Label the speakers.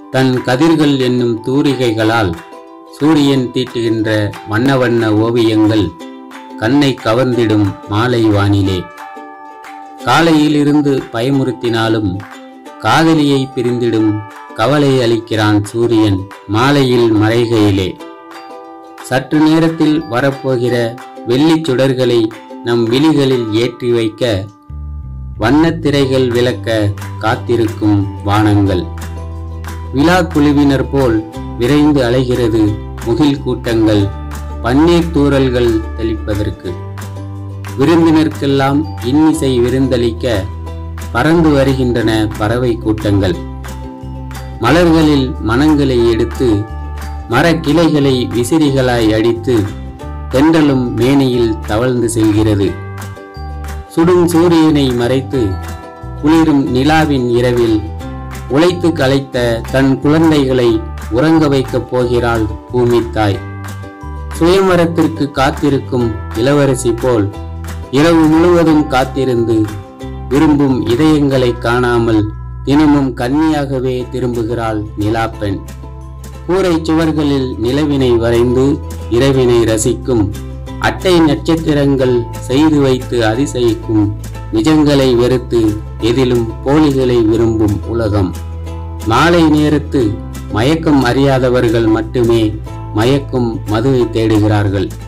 Speaker 1: தன் கதிர்கள் என்னும் தூரிகைகளால் சூரியன் தீட்டுகின்ற வண்ண வண்ண ஓவியங்கள் கண்ணை கவர்ந்திடும் மாலை வானிலே காலையிலிருந்து பயமுறுத்தினாலும் காதலியை பிரிந்திடும் கவலை அளிக்கிறான் சூரியன் மாலையில் மறைகையிலே சற்று நேரத்தில் வரப்போகிற வெள்ளிச் சுடர்களை நம் விழிகளில் ஏற்றி வைக்க வண்ணத் திரைகள் விளக்க காத்திருக்கும் வானங்கள் விழா குழுவினர் போல் விரைந்து அலைகிறது முகில் கூட்டங்கள் பன்னீர் தூறல்கள் தெளிப்பதற்கு விருந்தினருக்கெல்லாம் இன்னிசை விருந்தளிக்க பறந்து வருகின்றன பறவை கூட்டங்கள் மலர்களில் மனங்களை எடுத்து மரக்கிளைகளை விசிறிகளாய் அடித்து தென்றலும் மேனியில் தவழ்ந்து செல்கிறது சுடும் சூரியனை மறைத்து குளிரும் நிலாவின் இரவில் உழைத்து கலைத்த தன் குழந்தைகளை உறங்க வைக்கப் போகிறாள் பூமித்தாய் சுயமரத்திற்கு காத்திருக்கும் இளவரசி போல் இரவு முழுவதும் காத்திருந்து விரும்பும் இதயங்களை காணாமல் தினமும் கன்னியாகவே திரும்புகிறாள் நிலாப்பெண் கூரை சுவர்களில் நிலவினை வரைந்து இரவினை ரசிக்கும் அட்டை நட்சத்திரங்கள் செய்து வைத்து அதிசயிக்கும் நிஜங்களை வெறுத்து எதிலும் போலிகளை விரும்பும் உலகம் மாலை நேரத்து மயக்கம் அறியாதவர்கள் மட்டுமே மயக்கும் மதுவை தேடுகிறார்கள்